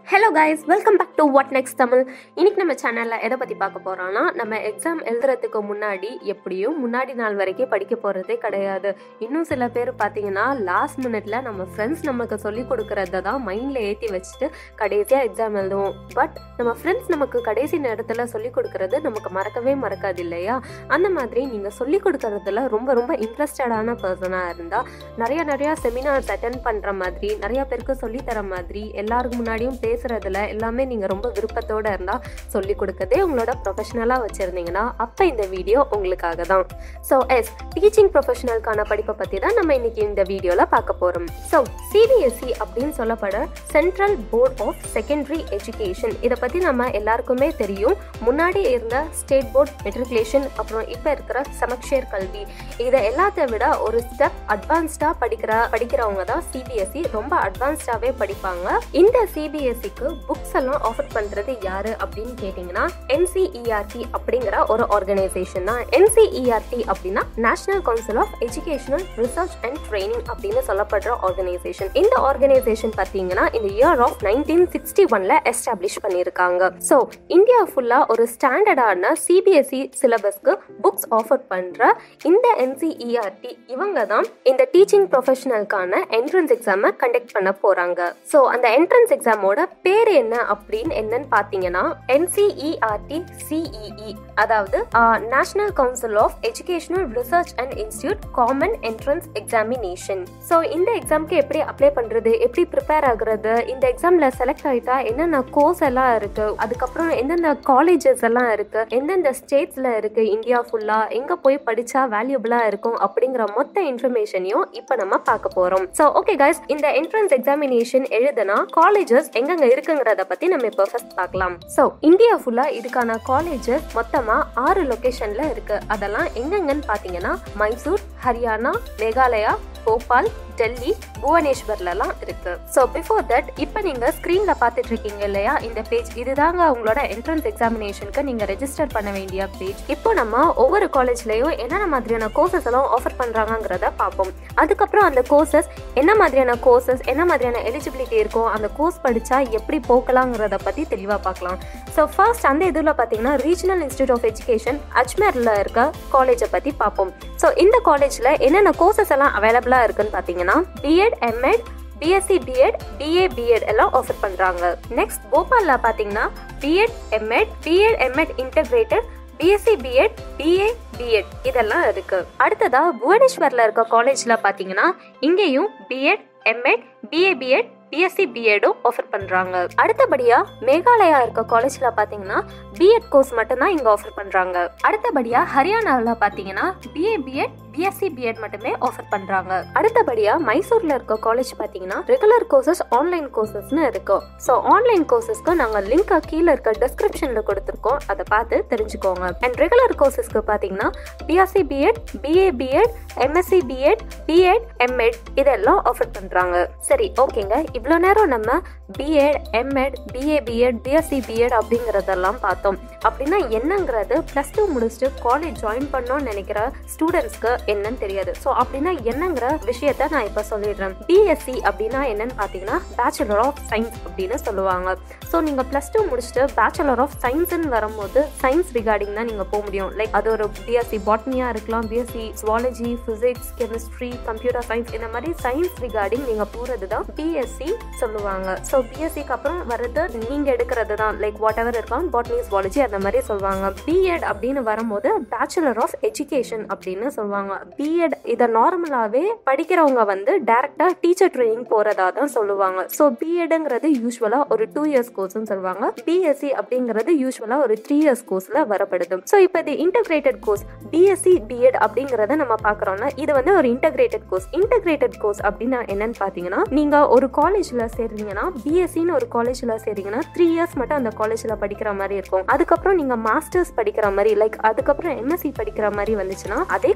hello guys welcome back to what next Tamil இன்னைக்கு நம்ம சேனலில் எதை பற்றி பார்க்க போகிறோம்னா நம்ம எக்ஸாம் எழுதுறதுக்கு முன்னாடி எப்படியும் முன்னாடி நாள் வரைக்கும் படிக்க போகிறதே கிடையாது இன்னும் சில பேர் பார்த்தீங்கன்னா லாஸ்ட் மினிட்ல நம்ம ஃப்ரெண்ட்ஸ் நமக்கு சொல்லி கொடுக்கறத தான் மைண்டில் ஏற்றி வச்சுட்டு கடைசியாக எக்ஸாம் எழுதுவோம் பட் நம்ம ஃப்ரெண்ட்ஸ் நமக்கு கடைசி நேரத்தில் சொல்லி கொடுக்கறது நமக்கு மறக்கவே மறக்காது இல்லையா அந்த மாதிரி நீங்கள் சொல்லி கொடுக்கறதுல ரொம்ப ரொம்ப இன்ட்ரெஸ்டடான பர்சனாக இருந்தால் நிறைய நிறைய செமினார்ஸ் அட்டன் பண்ணுற மாதிரி நிறைய பேருக்கு சொல்லி தர மாதிரி எல்லாருக்கு முன்னாடியும் பேசுறதுல எல்லாமே நீங்க ரொம்ப விருப்பத்தோட இருந்தா சொல்லி கொடுக்கதே உங்களோட ப்ரொஃபஷனலா வச்சிருந்தீங்கன்னா அப்ப இந்த வீடியோ உங்களுக்காக தான் ஸோ எஸ் டீச்சிங் ப்ரொஃபஷனலுக்கான படிப்பை பத்தி தான் நம்ம இன்னைக்கு இந்த வீடியோல பார்க்க போறோம் ஸோ சிபிஎஸ்சி அப்படின்னு சொல்லப்பட central board of secondary education இதை பத்தி நம்ம எல்லாருக்குமே தெரியும் முன்னாடி இருந்த ஸ்டேட் போர்ட் மெட்ரிகுலேஷன் அப்புறம் இப்போ இருக்கிற சமக்ஷேர் கல்வி இதை எல்லாத்தை விட ஒரு ஸ்டெப் அட்வான்ஸ்டா படிக்கிற படிக்கிறவங்க தான் சிபிஎஸ்சி ரொம்ப அட்வான்ஸ்டாவே படிப்பாங்க இந்த சிபிஎஸ்சிக்கு புக்ஸ் எல்லாம் ஆஃபர் பண்றது யாரு அப்படின்னு கேட்டிங்கன்னா என்சிஇஆர்டி அப்படிங்கிற ஒரு ஆர்கனைசேஷன் தான் என்சிஇஆர்டி அப்படின்னா national council of educational research and training அப்படின்னு சொல்லப்படுற ஆர்கனைசேஷன் இந்த ஆர்கனைசேஷன் பார்த்தீங்கன்னா இந்த இயர் ஆஃப் நைன்டீன் சிக்ஸ்டி ஒன்ல எஸ்டாப்ளிஷ் பண்ணியிருக்காங்க ஸோ இந்தியா ஃபுல்லா ஒரு ஸ்டாண்டர்டான சிபிஎஸ்இ சிலபஸ்க்கு புக்ஸ் ஆஃபர் பண்ற இந்த என்சிஇஆர்டி இவங்க தான் இந்த டீச்சிங் ப்ரொஃபஷனலுக்கான என்ட்ரன்ஸ் எக்ஸாமை கண்டக்ட் பண்ண போறாங்க ஸோ அந்த என்ட்ரன்ஸ் எக்ஸாமோட பேர் என்ன அப்படின்னு என்னன்னு பார்த்தீங்கன்னா என்சிஇஆர்டி சிஇஇ அதாவது national council of educational research and institute common entrance examination so இந்த எக்ஸாம்க்கு எப்படி அப்ளை பண்றது எப்படி ப்ரிப்பேர் ஆகுறது இந்த எக்ஸாம்ல செலக்ட் ஆயிட்டா என்னென்ன கோர்ஸ் எல்லாம் இருக்கு அதுக்கப்புறம் எந்தெந்த காலேஜஸ் எல்லாம் இருக்கு எந்தெந்த ஸ்டேட்ஸ்ல இருக்கு இந்தியா ஃபுல்லா எங்க போய் படிச்சா வேல்யூபிளா இருக்கும் அப்படிங்கிற மொத்த இன்ஃபர்மேஷனையும் இப்போ நம்ம பார்க்க போறோம் ஸோ ஓகே கைஸ் இந்த என்ட்ரன்ஸ் எக்ஸாமினேஷன் எழுதுனா காலேஜஸ் எங்கெங்க இருக்குங்கிறத பத்தி நம்ம இப்போ ஃபர்ஸ்ட் பார்க்கலாம் ஸோ இந்தியா ஃபுல்லா இதுக்கான காலேஜஸ் மொத்தமா ஆறு லொகேஷன்ல இருக்கு அதெல்லாம் எங்கெங்கன்னு பாத்தீங்கன்னா மைசூர் ஹரியானா மேகாலயா போபால் டெல்லி புவனேஸ்வர்லலாம் இருக்கு ஸோ பிஃபோர் தட் இப்போ நீங்க ஸ்க்ரீன்ல பார்த்துட்டு இருக்கீங்க இல்லையா இந்த பேஜ் இதுதாங்க உங்களோட என்ட்ரன்ஸ் எக்ஸாமினேஷனுக்கு நீங்க ரெஜிஸ்டர் பண்ண வேண்டிய பேஜ் இப்போ நம்ம ஒவ்வொரு காலேஜ்லயும் என்னென்ன மாதிரியான கோர்சஸ் எல்லாம் ஆஃபர் பண்றாங்கிறத பார்ப்போம் அதுக்கப்புறம் அந்த கோர்சஸ் என்ன மாதிரியான கோர்சஸ் என்ன மாதிரியான எலிஜிபிலிட்டி இருக்கும் அந்த கோர்ஸ் படிச்சா எப்படி போக்கலாங்கிறத பத்தி தெளிவா பார்க்கலாம் ஸோ ஃபர்ஸ்ட் அந்த இதில் பார்த்தீங்கன்னா ரீஜனல் இன்ஸ்டியூட் ஆஃப் எஜுகேஷன் அஜ்மேரில் இருக்க காலேஜை பற்றி பார்ப்போம் ஸோ இந்த காலேஜில் என்னென்ன கோர்சஸ் எல்லாம் அவைலபிளாக இருக்குன்னு பார்த்தீங்கன்னா BEd MEd BSc BEd BA BEd எல்லாம் ஆஃபர் பண்ணுறாங்க நெக்ஸ்ட் போபாலில் பார்த்தீங்கன்னா BEd MEd BEd MEd integrated BSc BEd BA BEd இதெல்லாம் இருக்கு அடுத்ததா புவனேஸ்வர்ல இருக்க காலேஜ்ல பாத்தீங்கன்னா இங்கேயும் BEd MEd BA BEd BSc பிஎடும் ஆஃபர் பண்ணுறாங்க அடுத்தபடியாக மேகாலயா இருக்க காலேஜில் பார்த்தீங்கன்னா பிஎட் கோர்ஸ் மட்டும்தான் இங்கே ஆஃபர் பண்ணுறாங்க அடுத்தபடியாக ஹரியானாவில் பார்த்தீங்கன்னா பிஏ பிஎட் பிஎஸ்சி பிஎட் மட்டுமே ஆஃபர் பண்ணுறாங்க அடுத்தபடியாக மைசூரில் இருக்க காலேஜ் பார்த்தீங்கன்னா ரெகுலர் கோர்சஸ் ஆன்லைன் கோர்சஸ்னு இருக்கும் ஸோ ஆன்லைன் கோர்சஸ்க்கு நாங்கள் லிங்க் கீழே இருக்க டிஸ்கிரிப்ஷனில் கொடுத்துருக்கோம் அதை பார்த்து தெரிஞ்சுக்கோங்க அண்ட் ரெகுலர் கோர்சஸ்க்கு பார்த்தீங்கன்னா BSc BEd BA BEd MSc BEd BEd MEd இதெல்லாம் ஆஃபர் பண்ணுறாங்க சரி ஓகேங்க இவ்வளோ நேரம் நம்ம BEd MEd BA BEd BSc BEd அப்படிங்கிறதெல்லாம் பார்த்தோம் அப்படின்னா என்னங்கிறது ப்ளஸ் டூ முடிச்சுட்டு காலேஜ் ஜாயின் பண்ணோம்னு நினைக்கிற ஸ்டூடெண்ட்ஸ்க்கு என்னன்னு தெரியாது ஸோ அப்படின்னா என்னங்கிற விஷயத்த நான் இப்போ சொல்லிடுறேன் பிஎஸ்சி அப்படின்னா என்னன்னு பார்த்தீங்கன்னா பேச்சுலர் ஆஃப் சயின்ஸ் அப்படின்னு சொல்லுவாங்க ஸோ நீங்கள் ப்ளஸ் டூ முடிச்சுட்டு பேச்சுலர் ஆஃப் சயின்ஸ்னு வரும்போது சயின்ஸ் ரிகார்டிங் தான் நீங்கள் போக முடியும் லைக் அது ஒரு பிஎஸ்சி பாட்னியாக இருக்கலாம் BSc zoology physics chemistry computer science இந்த மாதிரி சயின்ஸ் ரிகார்டிங் நீங்கள் போகிறது தான் பிஎஸ்சி சொல்லுவாங்க ஸோ பிஎஸ்சிக்கு அப்புறம் வர்றது நீங்கள் எடுக்கிறது தான் லைக் வாட் எவர் இருக்கலாம் பாட்னி சுவாலஜி அந்த மாதிரி சொல்லுவாங்க பிஎட் அப்படின்னு வரும்போது பேச்சுலர் ஆஃப் எஜுகேஷன் அப்படின்னு சொல்லுவாங்க பிஎட் இதை நார்மலாகவே படிக்கிறவங்க வந்து டேரெக்டாக டீச்சர் ட்ரைனிங் போகிறதா தான் சொல்லுவாங்க ஸோ பிஎடுங்கிறது யூஸ்வலாக ஒரு டூ இயர்ஸ் கோர்ஸ்னு சொல்லுவாங்க பிஎஸ்சி அப்படிங்கிறது யூஸ்வலாக ஒரு த்ரீ இயர்ஸ் கோர்ஸில் வரப்படுது ஸோ இப்போ இது இன்டகிரேட்டட் கோர்ஸ் பிஎஸ்சி பிஎட் அப்படிங்கிறத நம்ம பார்க்குறோம்னா இது வந்து ஒரு இன்டகிரேட்டட் கோர்ஸ் இன்டகிரேட்டட் கோர்ஸ் அப்படின்னா என்னன்னு பார்த்தீங்கன்னா நீங்கள் ஒரு காலேஜில் சேர்றீங்கன்னா பிஎஸ்சின்னு ஒரு காலேஜில் சேர்றீங்கன்னா த்ரீ இயர்ஸ் மட்டும் அந்த காலேஜில் படிக்கிற மாதிரி இருக்கும் அதுக்கப்புறம் நீங்கள் மாஸ்டர்ஸ் படிக்கிற மாதிரி லைக் அதுக்கப்புறம் எம்எஸ்சி படிக்கிற மாதிரி வந்துச்சுன்னா அதே காலேஜில்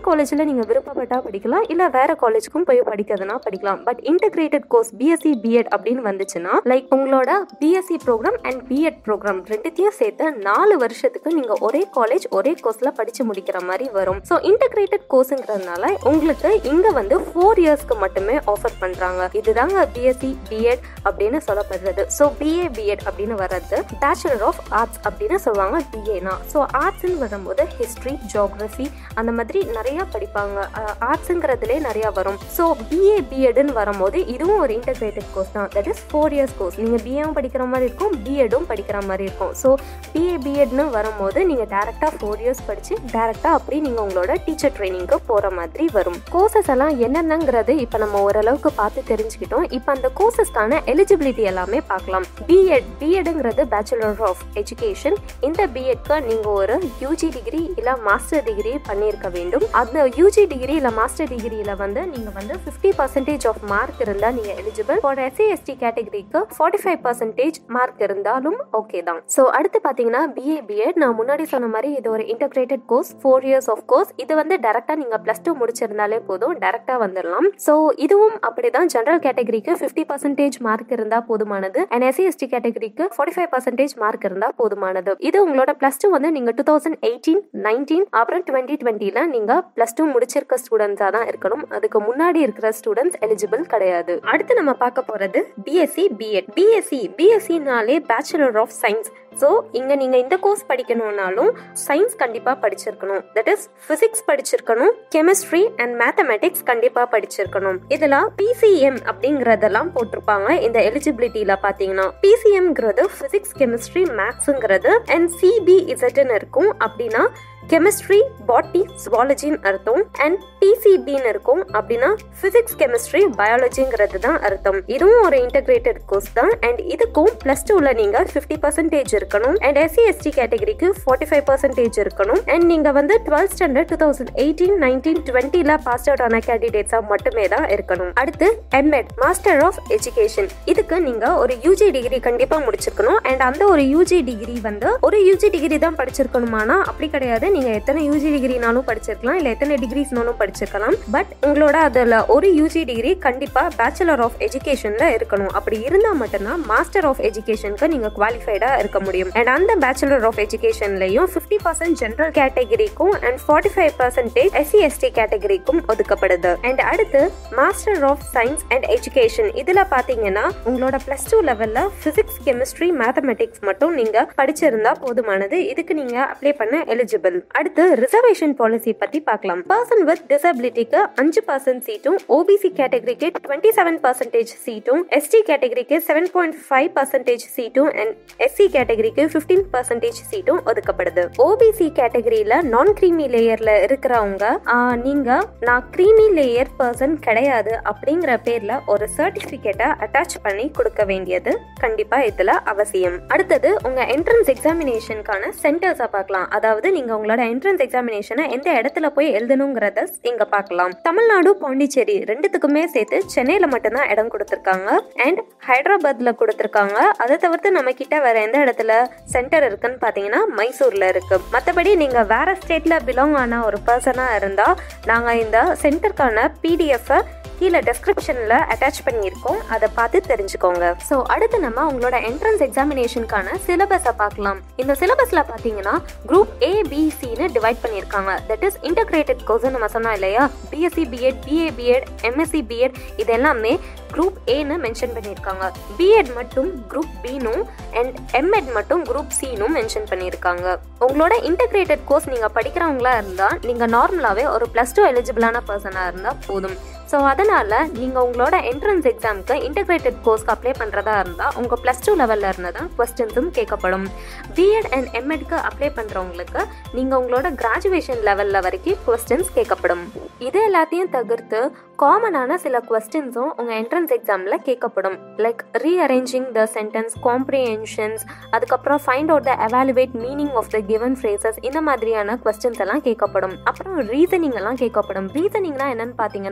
காலேஜில் நீங்கள் விருப்பப்பட்டா படிக்கலாம் இல்லை வேற காலேஜுக்கும் போய் படிக்கிறதுனா படிக்கலாம் but integrated course BSc BEd அப்படின்னு வந்துச்சுன்னா லைக் உங்களோட BSc programme and BEd programme ரெண்டுத்தையும் சேர்த்து நாலு வருஷத்துக்கு நீங்கள் ஒரே காலேஜ் ஒரே கோர்ஸில் படித்து முடிக்கிற மாதிரி வரும் ஸோ இன்டகிரேட்டட் கோர்ஸுங்கிறதுனால உங்களுக்கு இங்கே வந்து ஃபோர் இயர்ஸ்க்கு மட்டுமே ஆஃபர் பண்ணுறாங்க இதுதாங்க பிஎஸ்சி பிஎட் அப்படின்னு சொல்லப்படுறது ஸோ பிஏ பிஎட் அப்படின்னு வர்றது பேச்சுலர் ஆஃப் ஆர்ட்ஸ் அப்படின்னு சொல்லுவாங்க பிஏனா ஸோ ஆர்ட்ஸ்ன்னு வரும்போது ஹிஸ்ட்ரி ஜியாகிரஃபி அந்த மாதிரி நிறைய படிப்பாங்க ஆர்ட்ஸுங்கிறதுலே நிறைய வரும் ஸோ பிஏ பிஎட்னு வரும்போது இதுவும் ஒரு இன்டகிரேட்டட் கோர்ஸ் தான் that is four years course நீங்கள் பிஏவும் படிக்கிற மாதிரி இருக்கும் பிஎடும் படிக்கிற மாதிரி இருக்கும் ஸோ பிஏ பிஎட்னு வரும்போது நீங்கள் டேரெக்டாக ஃபோர் இயர்ஸ் படித்து டேரெக்டாக அப்படி நீங்கள் உங்களோட டீச்சர் ட்ரைனிங்க்கு போகிற மாதிரி வரும் கோர்சஸ் எல்லாம் என்னென்னங்கிறது இப்போ நம்ம ஓரளவுக்கு பார்த்து தெரிஞ்சுக்கிட்டோம் இப்போ அந்த கோர்சஸ்க்கான எலிஜிபிலிட்டி எல்லாமே பார்க்கலாம் பிஎட் பிஎடுங்கிறது பேச்சுலர் ஆஃப் எஜுகேஷன் இந்த பிஎட்க்கு நீங்கள் ஒரு யூஜி டிகிரி இல்லை மாஸ்டர் டிகிரி பண்ணியிருக்க வேண்டும் அந்த யூஜி டிகிரி இல்லை மாஸ்டர் டிகிரியில் வந்து நீங்கள் வந்து ஃபிஃப்டி பர்சன்டேஜ் ஆஃப் மார்க் இருந்தால் நீங்கள் எலிஜிபிள் ஃபார் எஸ்சி எஸ்டி கேட்டகரிக்கு ஃபார்ட்டி ஃபைவ் பர்சன்டேஜ் மார்க் இருந்தாலும் ஓகே தான் ஸோ அடுத்து பார்த்தீங்கன்னா பிஏ பிஎட் நான் முன்னாடி சொன்ன மாதிரி இது ஒரு integrated course four years of course இது வந்து டேரெக்டாக நீங்கள் ப்ளஸ் டூ முடிச்சிருந்தாலே போதும் டேரெக்டாக வந்துடலாம் ஸோ இதுவும் அப்படிதான் ஜென்ரல் கேட்டகரிக்கு ஃபிஃப்டி பர்சன்டேஜ் மார்க் இருந்தால் போதுமானது அண்ட் எஸ்சி எஸ்டி கேட்டகரிக்கு ஃபார்ட்டி ஃபைவ் பர்சன்டேஜ் மார்க் இருந்தால் போதுமானது இது உங்களோட ப்ளஸ் டூ வந்து நீங்கள் டூ தௌசண்ட் எயிட்டீன் நைன்டீன் அப்புறம் டுவெண்ட்டி டுவெண்ட்டியில் நீங்கள் ப்ளஸ் டூ முடிச்சிருக்க ஸ்டூடெண்ட்ஸாக தான் இருக்கணும் அதுக்கு முன்னாடி இருக்கிற ஸ்டூடெண்ட்ஸ் எலிஜிபிள் கிடையாது அடுத்து நம்ம பார்க்க போகிறது பிஎஸ்சி பிஎட் பிஎஸ்சி பிஎஸ்சினாலே பேச்சுலர் ஆஃப் சயின்ஸ் ஸோ இங்கே நீங்கள் இந்த கோர்ஸ் படிக்கணும்னாலும் சயின்ஸ் கண்டிப்பாக படிச்சிருக்கணும் தட் இஸ் ஃபிசிக்ஸ் படிச்சிருக்கணும் கெமிஸ்ட்ரி அண்ட் மேத்தமெட்டிக்ஸ் கண்டிப்பாக படிச்சிருக்கணும் இதில் பிசிஎம் அப்படிங்கிறதெல்லாம் போட்டிருப்பாங்க இந்த எலிஜிபிலிட்டியில் பார்த்தீங்கன்னா பிசிஎம்ங்கிறது ஃபிசிக்ஸ் கெமிஸ்ட்ரி மேக்ஸுங்கிறது அண்ட் சிபி இசட்னு இருக்கும் அப்படின்னா கெமிஸ்ட்ரி பாட்னி ஜுவாலஜின்னு அர்த்தம் அண்ட் பிசிபின்னு இருக்கும் அப்படின்னா பிசிக்ஸ் கெமிஸ்ட்ரி பயாலஜிங்கிறது தான் அர்த்தம் இதுவும் ஒரு இன்டகிரேட்டட் கோர்ஸ் தான் அண்ட் இதுக்கும் பிளஸ் டூல நீங்க ஃபிஃப்டி பர்சன்டேஜ் இருக்கணும் அண்ட் எஸ்சி எஸ்டி கேட்டகரிக்கு ஃபார்ட்டி ஃபைவ் பர்சன்டேஜ் இருக்கணும் அண்ட் நீங்க வந்து twelfth standard two thousand eighteen nineteen டுவெண்ட்டில பாஸ் அவுட் ஆன கேண்டிடேட்ஸா மட்டுமே தான் இருக்கணும் அடுத்து எம்எட் மாஸ்டர் ஆஃப் எஜுகேஷன் இதுக்கு நீங்க ஒரு யூஜி டிகிரி கண்டிப்பா முடிச்சிருக்கணும் அண்ட் அந்த ஒரு யூஜி டிகிரி வந்து ஒரு யூஜி டிகிரி தான் படிச்சிருக்கணுமானா அப்படி கிடையாது நீங்க எத்தனை யூஜி டிகிரினாலும் படிச்சிருக்கலாம் இல்ல எத்தனை டிகிரிஸ்னாலும் படிச்சிருக்கலாம் பட் உங்களோட அதுல ஒரு யூஜி டிகிரி கண்டிப்பா பேச்சுலர் ஆஃப் எஜுகேஷன்ல இருக்கணும் அப்படி இருந்தா மட்டும்தான் மாஸ்டர் ஆஃப் எஜுகேஷனுக்கு நீங்க குவாலிஃபைடா இருக்க முடியும் அண்ட் அந்த பேச்சுலர் ஆஃப் எஜுகேஷன்லயும் ஃபிஃப்டி பர்சன்ட் ஜென்ரல் கேட்டகரிக்கும் and forty five percentage SC ST கேட்டகரிக்கும் ஒதுக்கப்படுது அண்ட் அடுத்து master of science and education இதுல பாத்தீங்கன்னா உங்களோட பிளஸ் டூ லெவல்ல பிசிக்ஸ் கெமிஸ்ட்ரி மேத்தமெட்டிக்ஸ் மட்டும் நீங்க படிச்சிருந்தா போதுமானது இதுக்கு நீங்க அப்ளை பண்ண எலிஜிபிள் அடுத்து ரிசர்வேஷன் பாலிசி பத்தி பார்க்கலாம் பர்சன் வித் டிசபிலிட்டிக்கு அஞ்சு பர்சன்ட் சீட்டும் ஓபிசி கேட்டகரிக்கு டுவெண்ட்டி செவன் பர்சன்டேஜ் சீட்டும் எஸ்டி கேட்டகரிக்கு செவன் பாயிண்ட் ஃபைவ் பர்சன்டேஜ் சீட்டும் அண்ட் எஸ்சி கேட்டகரிக்கு ஃபிஃப்டீன் பர்சன்டேஜ் சீட்டும் ஒதுக்கப்படுது ஓபிசி கேட்டகரியில நான் கிரீமி லேயர்ல இருக்கிறவங்க ஆஹ், நீங்க நான் கிரீமி லேயர் பர்சன் கிடையாது அப்படிங்கிற பேர்ல ஒரு சர்டிபிகேட்டை அட்டாச் பண்ணி கொடுக்க வேண்டியது கண்டிப்பா இதுல அவசியம் அடுத்தது உங்க என்ட்ரன்ஸ் எக்ஸாமினேஷனுக்கான சென்டர்ஸை பார்க்கலாம் அதாவது நீங்க உங்களோட என்ட்ரன்ஸ் எக்ஸாமினேஷனை எந்த இடத்துல போய் எழுதணுங்கிறத இங்க பார்க்கலாம் தமிழ்நாடு பாண்டிச்சேரி ரெண்டுத்துக்குமே சேர்த்து சென்னையில மட்டும்தான் இடம் கொடுத்துருக்காங்க அண்ட் ஹைதராபாத்ல கொடுத்துருக்காங்க அதை தவிர்த்து நம்ம கிட்ட வேற எந்த இடத்துல சென்டர் இருக்குன்னு பாத்தீங்கன்னா மைசூர்ல இருக்கு மற்றபடி நீங்க வேற ஸ்டேட்ல பிலாங் ஆன ஒரு பர்சனா இருந்தா நாங்க இந்த சென்டருக்கான பிடிஎஃப் கீழே டெஸ்கிரிப்ஷனில் அட்டாச் பண்ணியிருக்கோம் அதை பார்த்து தெரிஞ்சுக்கோங்க ஸோ அடுத்து நம்ம உங்களோட என்ட்ரன்ஸ் எக்ஸாமினேஷனுக்கான சிலபஸை பார்க்கலாம் இந்த சிலபஸில் பார்த்தீங்கன்னா குரூப் ஏ பிசின்னு டிவைட் பண்ணியிருக்காங்க தட் இஸ் இன்டகிரேட்டட் கோர்ஸ் நம்ம சொன்னோம் இல்லையா BSc BEd BA BEd MSc BEd இது எல்லாமே குரூப் ஏன்னு மென்ஷன் பண்ணியிருக்காங்க பிஎட் மட்டும் குரூப் பினும் அண்ட் எம்எட் மட்டும் குரூப் சினும் மென்ஷன் பண்ணியிருக்காங்க உங்களோட இன்டகிரேட்டட் கோர்ஸ் நீங்கள் படிக்கிறவங்களா இருந்தால் நீங்கள் நார்மலாகவே ஒரு ப்ளஸ் டூ எலிஜிபிளான பர்சனாக இருந்தால் போதும் ஸோ அதனால் நீங்கள் உங்களோட என்ட்ரன்ஸ் எக்ஸாமுக்கு இன்டகிரேட்டட் கோர்ஸ்க்கு அப்ளை பண்ணுறதா இருந்தால் உங்கள் ப்ளஸ் டூ லெவலில் இருந்து தான் கொஸ்டின்ஸும் கேட்கப்படும் பிஎட் அண்ட் எம்எட்க்கு அப்ளை பண்ணுறவங்களுக்கு நீங்கள் உங்களோட கிராஜுவேஷன் லெவலில் வரைக்கும் கொஸ்டின்ஸ் கேட்கப்படும் இது எல்லாத்தையும் தவிர்த்து காமனான சில கொஸ்டின்ஸும் உங்கள் என்ட்ரன்ஸ் எக்ஸாமில் கேட்கப்படும் like rearranging the sentence comprehensions அதுக்கப்புறம் find out the evaluate meaning of the given phrases இந்த மாதிரியான கொஸ்டின்ஸ் எல்லாம் கேட்கப்படும் அப்புறம் ரீசனிங் எல்லாம் கேட்கப்படும் ரீசனிங்னா என்னன்னு பார்த்தீங்கன்னா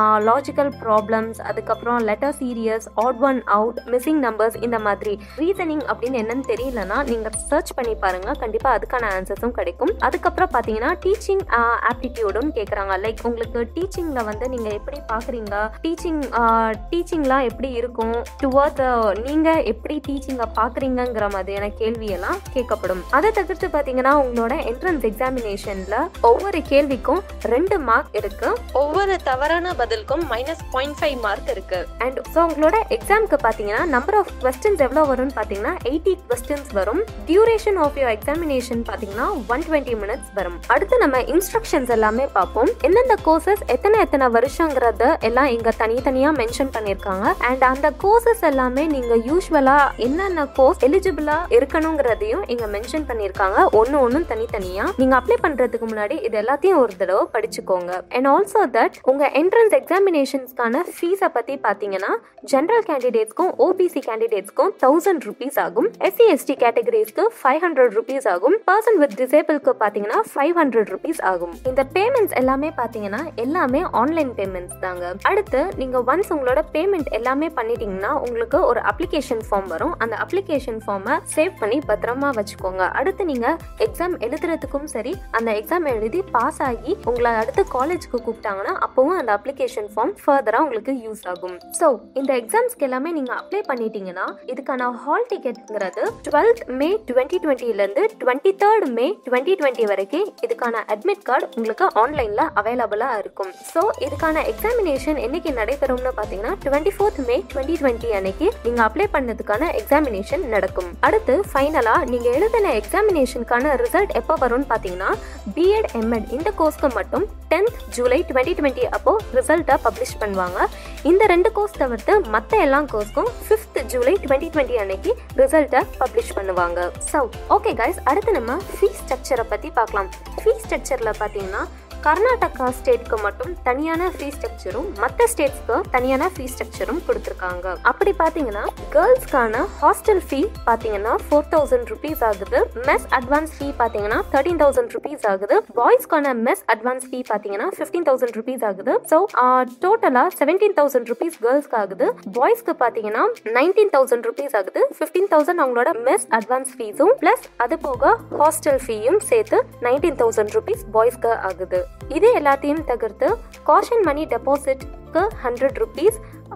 லாஜிக்கல் ப்ராப்ளம்ஸ் அதுக்கப்புறம் letter series odd one out missing numbers இந்த மாதிரி ரீசனிங் அப்படின்னு என்னன்னு தெரியலனா நீங்கள் சர்ச் பண்ணி பாருங்க கண்டிப்பாக அதுக்கான ஆன்சர்ஸும் கிடைக்கும் அதுக்கப்புறம் பார்த்தீங்கன்னா டீச்சிங் ஆப்டிடியூடும் கேட்குறாங்க லைக் உங்களுக்கு டீச்சிங்கில் வந்து நீங்கள் எப்படி பார்க்குறீங்க டீச்சிங் டீச்சிங்லாம் எப்படி இருக்கும் டுவர்த் நீங்கள் எப்படி டீச்சிங்கை பார்க்குறீங்கங்கிற மாதிரியான கேள்வியெல்லாம் கேட்கப்படும் அதை தவிர்த்து பார்த்தீங்கன்னா உங்களோட என்ட்ரன்ஸ் எக்ஸாமினேஷனில் ஒவ்வொரு கேள்விக்கும் ரெண்டு மார்க் இருக்கு ஒவ்வொரு தவறான பதிலுக்கும் மைனஸ் பாயிண்ட் ஃபைவ் மார்க் இருக்கு அண்ட் ஸோ உங்களோட எக்ஸாமுக்கு பார்த்தீங்கன்னா நம்பர் ஆஃப் கொஸ்டின்ஸ் எவ்வளோ வரும்னு பார்த்தீங்கன்னா எயிட்டி கொஸ்டின்ஸ் வரும் டியூரேஷன் ஆஃப் யோர் எக்ஸாமினேஷன் பார்த்தீங்கன்னா ஒன் டுவெண்ட்டி மினிட்ஸ் வரும் அடுத்து நம்ம இன்ஸ்ட்ரக்ஷன்ஸ் எல்லாமே பார்ப்போம் எந்தெந்த கோர்சஸ் எத்தனை எத்தனை வருஷங்கிறத எல்லாம் இங்க தனித்தனியா மென்ஷன் பண்ணியிருக்காங்க அண்ட் அந்த கோர்சஸ் எல்லாமே நீங்க யூஸ்வலா என்னென்ன கோர்ஸ் எலிஜிபிளா இருக்கணுங்கிறதையும் இங்க மென்ஷன் பண்ணியிருக்காங்க ஒன்னு ஒன்னும் தனித்தனியா நீங்க அப்ளை பண்றதுக்கு முன்னாடி இது எல்லாத்தையும் ஒரு தடவை படிச்சுக்கோங்க அண்ட் ஆல்சோ தட் உங்க என்ட்ரன்ஸ் எக்ஸாமினேஷன்ஸ்க்கான ஃபீஸை பத்தி பாத்தீங்கன்னா ஜென்ரல் கேண்டிடேட்ஸ்க்கும் ஓபிசி கேண்டிடேட்ஸ்க்கும் தௌசண்ட் ருபீஸ் ஆகும் எஸ்சி எஸ்டி கேட்டகரிஸ்க்கு ஃபைவ் ஹண்ட்ரட் ருபீஸ் ஆகும் பர்சன் வித் டிசேபிள்க்கு பாத்தீங்கன்னா ஃபைவ் ஹண்ட்ரட் ருபீஸ் ஆகும் இந்த பேமெண்ட்ஸ் எல்லாமே பாத்தீங்கன்னா எல்லாமே ஆன்லைன் பேமெண்ட்ஸ் தாங்க அடுத்து நீங்க ஒன்ஸ் உங்களோட பேமெண்ட் எல்லாமே பண்ணிட்டீங்கன்னா உங்களுக்கு ஒரு அப்ளிகேஷன் ஃபார்ம் வரும் அந்த அப்ளிகேஷன் ஃபார்மை சேவ் பண்ணி பத்திரமா வச்சுக்கோங்க அடுத்து நீங்க எக்ஸாம் எழுதுறதுக்கும் சரி அந்த எக்ஸாம் எழுதி பாஸ் ஆகி உங்களை அடுத்து காலேஜ்க்கு கூப்பிட்டாங்கன்னா அப்பவும் அந்த அப்ளிகேஷன் ஃபார்ம் ஃபர்தரா உங்களுக்கு யூஸ் ஆகும் ஸோ இந்த எக்ஸாம்ஸ்க்கு எல்லாமே நீங்க அப்ளை பண்ணிட்டீங்கன்னா இதுக்கான ஹால் டிக்கெட்ங்கிறது டுவெல்த் மே டுவெண்ட்டி டுவெண்ட்டிலேருந்து twenty third May twenty twenty வரைக்கும் இதுக்கான அட்மிட் கார்டு உங்களுக்கு ஆன்லைனில் அவைலபிளாக இருக்கும் ஸோ இதுக்கான எக்ஸாமினேஷன் என்னைக்கு நடைபெறும்னு பார்த்தீங்கன்னா twenty fourth May twenty twenty அன்னைக்கு நீங்கள் அப்ளை பண்ணதுக்கான எக்ஸாமினேஷன் நடக்கும் அடுத்து ஃபைனலாக நீங்கள் எழுதின எக்ஸாமினேஷனுக்கான ரிசல்ட் எப்போ வரும்னு பார்த்தீங்கன்னா பிஎட் எம்எட் இந்த கோர்ஸ்க்கு மட்டும் டென்த் ஜூலை டுவெண்ட்டி டுவெண்ட்டி அப்போ ரிசல்ட்டை பப்ளிஷ் பண்ணுவாங்க இந்த ரெண்டு கோர்ஸ் தவிர்த்து மற்ற எல்லா கோர்ஸ்க்கும் ஃபிஃப்த் ஜூலை டுவெண்ட்டி டுவெண்ட்டி அன்னைக்கு ரிசல்ட்டை பப்ளிஷ் பண்ணுவாங்க ஸோ ஓகே கைஸ் அடுத்து நம்ம ஃபீஸ் ஸ்ட்ரக்சரை பற்றி பார்க்கலாம் ஃபீஸ் ஸ்ட்ரக்சரில் பார்த்தீங்கன்னா கர்நாடகா ஸ்டேட்க்கு மட்டும் தனியான ஃபீஸ் ஸ்ட்ரக்சரும் மற்ற ஸ்டேட்ஸ்க்கு தனியான ஃபீஸ் ஸ்ட்ரக்சரும் கொடுத்துருக்காங்க அப்படி பார்த்தீங்கன்னா கேர்ள்ஸ்க்கான ஹாஸ்டல் ஃபீ பார்த்தீங்கன்னா ஃபோர் தௌசண்ட் ருபீஸ் ஆகுது மெஸ் அட்வான்ஸ் ஃபீ பார்த்தீங்கன்னா தேர்ட்டீன் தௌசண்ட் ருபீஸ் ஆகுது பாய்ஸ்க்கான மெஸ் அட்வான்ஸ் ஃபீ பார்த்தீங்கன்னா ஃபிஃப்டீன் தௌசண்ட் ருபீஸ் ஆகுது ஸோ டோட்டலாக செவன்டீன் தௌசண்ட் ருபீஸ் கேர்ள்ஸ்க்கு ஆகுது பாய்ஸ்க்கு பார்த்தீங்கன்னா நைன்டீன் தௌசண்ட் ருபீஸ் ஆகுது ஃபிஃப்டீன் தௌசண்ட் அவங்களோட மெஸ் அட்வான்ஸ் ஃபீஸும் ப்ளஸ் அது போக ஹாஸ்டல் ஃபீயும் சேர்த்து நைன்டீன் தௌசண்ட் ருபீஸ் பாய்ஸ்க்கு ஆகுது இது எல்லாத்தையும் தவிர்த்து காஷன் மணி டெபாசிட்க்கு hundred rupees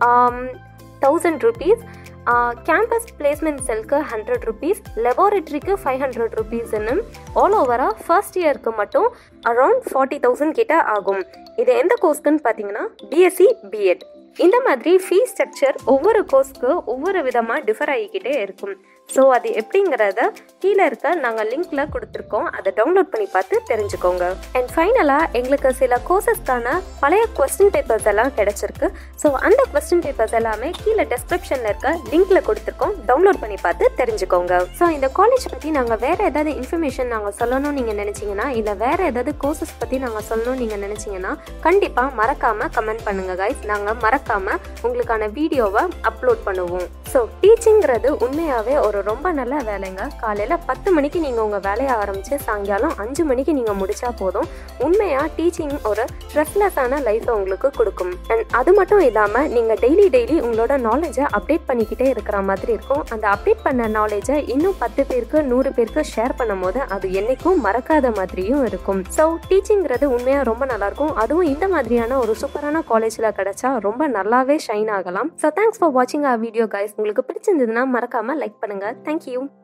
thousand rupees campus placement செல்க்கு ஹண்ட்ரட் ருபீஸ் லெபார்டரிக்கு ஃபைவ் ஹண்ட்ரட் ருபீஸ்னு ஆல் ஓவராக ஃபர்ஸ்ட் இயருக்கு மட்டும் அரௌண்ட் ஃபார்ட்டி தௌசண்ட் கிட்ட ஆகும் இது எந்த கோர்ஸ்க்குன்னு பார்த்தீங்கன்னா பிஎஸ்சி பிஎட் இந்த மாதிரி ஃபீஸ் ஸ்ட்ரக்சர் ஒவ்வொரு கோர்ஸ்க்கு ஒவ்வொரு விதமாக டிஃபர் ஆகிக்கிட்டே இருக்கும் ஸோ அது எப்படிங்கிறத கீழே இருக்க நாங்கள் லிங்க்ல கொடுத்துருக்கோம் அதை டவுன்லோட் பண்ணி பார்த்து தெரிஞ்சுக்கோங்க அண்ட் ஃபைனலாக எங்களுக்கு சில கோர்சஸ்க்கான பழைய கொஸ்டின் பேப்பர்ஸ் எல்லாம் கிடைச்சிருக்கு ஸோ அந்த கொஸ்டின் பேப்பர்ஸ் எல்லாமே கீழே டெஸ்கிரிப்ஷனில் இருக்க லிங்க்ல கொடுத்துருக்கோம் டவுன்லோட் பண்ணி பார்த்து தெரிஞ்சுக்கோங்க ஸோ இந்த காலேஜ் பற்றி நாங்கள் வேற ஏதாவது இன்ஃபர்மேஷன் நாங்கள் சொல்லணும்னு நீங்கள் நினச்சிங்கன்னா இல்லை வேற ஏதாவது கோர்சஸ் பற்றி நாங்கள் சொல்லணும்னு நீங்கள் நினச்சிங்கன்னா கண்டிப்பாக மறக்காம கமெண்ட் பண்ணுங்க கைஸ் நாங்கள் மறக்காம உங்களுக்கான வீடியோவை அப்லோட் பண்ணுவோம் ஸோ டீச்சிங்கிறது உண்மையாகவே ஒரு ரொம்ப நல்ல வேலைங்க காலையில் பத்து மணிக்கு நீங்கள் உங்கள் வேலையை ஆரம்பித்து சாயங்காலம் அஞ்சு மணிக்கு நீங்கள் முடிச்சா போதும் உண்மையாக டீச்சிங் ஒரு ஸ்ட்ரெஸ்லெஸ்ஸான லைஃப்பை உங்களுக்கு கொடுக்கும் அண்ட் அது மட்டும் இல்லாமல் நீங்கள் டெய்லி டெய்லி உங்களோட நாலேஜை அப்டேட் பண்ணிக்கிட்டே இருக்கிற மாதிரி இருக்கும் அந்த அப்டேட் பண்ண நாலேஜை இன்னும் பத்து பேருக்கு நூறு பேருக்கு ஷேர் பண்ணும் போது அது என்னைக்கும் மறக்காத மாதிரியும் இருக்கும் ஸோ டீச்சிங்கிறது உண்மையாக ரொம்ப நல்லாயிருக்கும் அதுவும் இந்த மாதிரியான ஒரு சூப்பரான காலேஜில் கிடைச்சா ரொம்ப நல்லாவே ஷைன் ஆகலாம் ஸோ தேங்க்ஸ் ஃபார் வாட்சிங் ஆர் வீடியோ கைஸ் உங்களுக்கு பிடிச்சிருந்ததுன்னா மறக்காமல் லைக் பண்ணுங்கள் தேங்க்யூ